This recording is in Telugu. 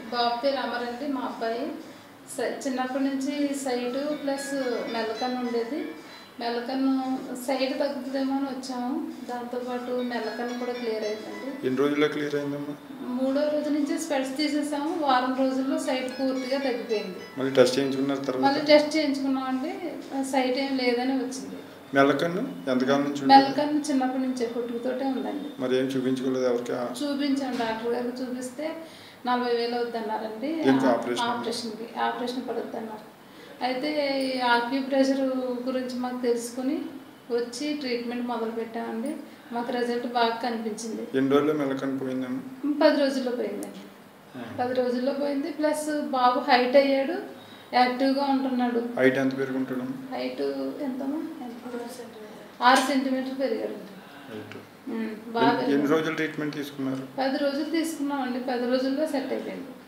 బాబు పేరు అమర్ అండి మా అబ్బాయి సై- చిన్నప్పటి నుంచి సైటు ప్లస్ మెల్లకన్ను ఉండేది మెల్లకన్ను సైడ్ తగ్గుతుందేమో అని వచ్చాము దాంతోపాటు మెల్లకన్ను కూడా క్లియర్ అయిందండి ఎన్ని రోజుల్లో క్లియర్ అయిందమ్మా మూడో రోజు నుంచి స్పెడ్స్ తీసేసాము వారం రోజుల్లో సైట్ పూర్తిగా తగ్గిపోయింది మళ్ళీ టెస్ట్ చేయించుకున్న తర్వాత మళ్ళీ టెస్ట్ చేయించుకున్నామండి సైట్ ఏం లేదని వచ్చింది మెల్లకన్ను ఎంతకాలం నుంచి ఉండేది? మెల్లకన్ను చిన్నప్పటి నుంచే పుట్టుకతోటే ఉందండి మరి ఏం చూపించుకోలేదు ఎవరికి ఆ- చూపించాం డాక్టర్ గారికి చూపిస్తే నలభై వేలు అవుద్దన్నారండి దేనికి ఆపరేషన్? ఆపరేషన్కి ఆపరేషన్ పడుద్ది అన్నారు అయితే ఈ ఆక్యూ ప్రెషర్ గురించి మాకు తెలుసుకుని వచ్చి ట్రీట్మెంట్ మొదలు పెట్టామండి మాకు రిజల్ట్ బాగా కనిపించింది ఎన్ని రోజుల్లో మెల్లకన్ను పోయిందమ్మా పది రోజుల్లో పోయిందండి పది రోజుల్లో పోయింది ప్లస్ బాబు హైట్ అయ్యాడు యాక్టివ్గా ఉంటున్నాడు హైట్ ఎంత పెరుగుంటాడమ్మా హైట్ ఎంతమా ఎంత? ఆరు సెంటీమీటర్లు పెరిగాడు హైట్ ఉమ్, బాగా ఎన్ని రోజులు ట్రీట్మెంట్ తీసుకున్నారు పది రోజులు తీసుకున్నామండి పది రోజుల్లో సెట్ అయిపోయింది